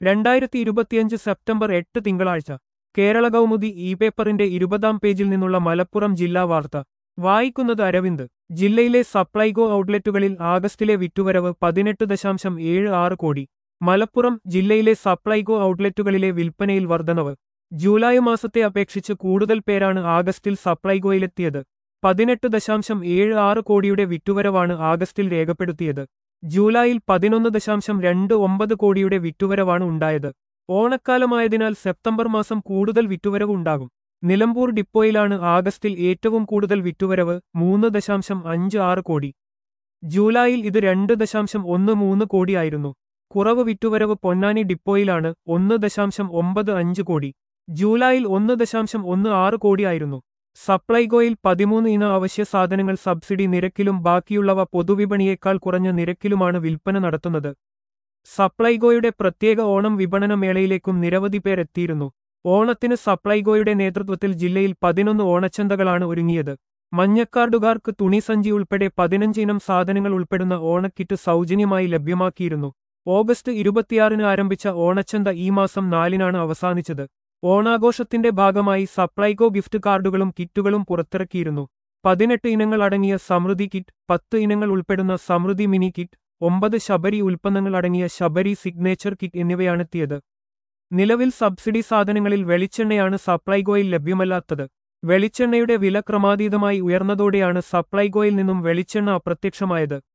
രണ്ടായിരത്തി ഇരുപത്തിയഞ്ച് സെപ്റ്റംബർ എട്ട് തിങ്കളാഴ്ച കേരള കൗമുദി ഇ പേപ്പറിന്റെ ഇരുപതാം പേജിൽ നിന്നുള്ള മലപ്പുറം ജില്ലാ വാർത്ത വായിക്കുന്നത് അരവിന്ദ് ജില്ലയിലെ സപ്ലൈകോ ഔട്ട്ലെറ്റുകളിൽ ആഗസ്റ്റിലെ വിറ്റുവരവ് പതിനെട്ട് ദശാംശം ഏഴ് ആറ് കോടി മലപ്പുറം ജില്ലയിലെ സപ്ലൈകോ ഔട്ട്ലെറ്റുകളിലെ വിൽപ്പനയിൽ വർധനവ് ജൂലൈ മാസത്തെ അപേക്ഷിച്ച് കൂടുതൽ പേരാണ് ആഗസ്റ്റിൽ സപ്ലൈകോയിലെത്തിയത് പതിനെട്ട് ദശാംശം ഏഴ് ആറ് കോടിയുടെ വിറ്റുവരവാണ് ആഗസ്റ്റിൽ രേഖപ്പെടുത്തിയത് ജൂലൈയിൽ പതിനൊന്ന് ദശാംശം രണ്ട് ഒമ്പത് കോടിയുടെ വിറ്റുവരവാണ് ഉണ്ടായത് ഓണക്കാലമായതിനാൽ സെപ്റ്റംബർ മാസം കൂടുതൽ വിറ്റുവരവ് ഉണ്ടാകും നിലമ്പൂർ ഡിപ്പോയിലാണ് ആഗസ്റ്റിൽ ഏറ്റവും കൂടുതൽ വിറ്റുവരവ് മൂന്ന് ദശാംശം അഞ്ച് ആറ് കോടി ജൂലൈയിൽ ഇത് രണ്ട് ദശാംശം ഒന്ന് മൂന്ന് കോടിയായിരുന്നു കുറവ് വിറ്റുവരവ് പൊന്നാനി ഡിപ്പോയിലാണ് ഒന്ന് ദശാംശം ഒമ്പത് അഞ്ച് കോടി ജൂലൈയിൽ ഒന്ന് ദശാംശം ഒന്ന് ആറ് കോടിയായിരുന്നു സപ്ലൈകോയിൽ പതിമൂന്ന് ഇന അവശ്യ സാധനങ്ങൾ സബ്സിഡി നിരക്കിലും ബാക്കിയുള്ളവ പൊതുവിപണിയേക്കാൾ കുറഞ്ഞ നിരക്കിലുമാണ് വിൽപ്പന നടത്തുന്നത് സപ്ലൈകോയുടെ പ്രത്യേക ഓണം വിപണന മേളയിലേക്കും നിരവധി പേർ എത്തിയിരുന്നു ഓണത്തിന് സപ്ലൈകോയുടെ നേതൃത്വത്തിൽ ജില്ലയിൽ പതിനൊന്ന് ഓണച്ചന്തകളാണ് ഒരുങ്ങിയത് മഞ്ഞക്കാർഡുകാർക്ക് തുണിസഞ്ചി ഉൾപ്പെടെ പതിനഞ്ച് ഇനം സാധനങ്ങൾ ഉൾപ്പെടുന്ന ഓണക്കിറ്റ് സൗജന്യമായി ലഭ്യമാക്കിയിരുന്നു ഓഗസ്റ്റ് ഇരുപത്തിയാറിന് ആരംഭിച്ച ഓണച്ചന്ത ഈ മാസം നാലിനാണ് അവസാനിച്ചത് ഓണാഘോഷത്തിന്റെ ഭാഗമായി സപ്ലൈകോ ഗിഫ്റ്റ് കാർഡുകളും കിറ്റുകളും പുറത്തിറക്കിയിരുന്നു പതിനെട്ട് ഇനങ്ങൾ അടങ്ങിയ സമൃദ്ധി കിറ്റ് പത്ത് ഇനങ്ങൾ ഉൾപ്പെടുന്ന സമൃദ്ധി മിനി കിറ്റ് ഒമ്പത് ശബരി ഉൽപ്പന്നങ്ങൾ അടങ്ങിയ ശബരി സിഗ്നേച്ചർ കിറ്റ് എന്നിവയാണെത്തിയത് നിലവിൽ സബ്സിഡി സാധനങ്ങളിൽ വെളിച്ചെണ്ണയാണ് സപ്ലൈകോയിൽ ലഭ്യമല്ലാത്തത് വെളിച്ചെണ്ണയുടെ വില ക്രമാതീതമായി ഉയർന്നതോടെയാണ് സപ്ലൈകോയിൽ നിന്നും വെളിച്ചെണ്ണ അപ്രത്യക്ഷമായത്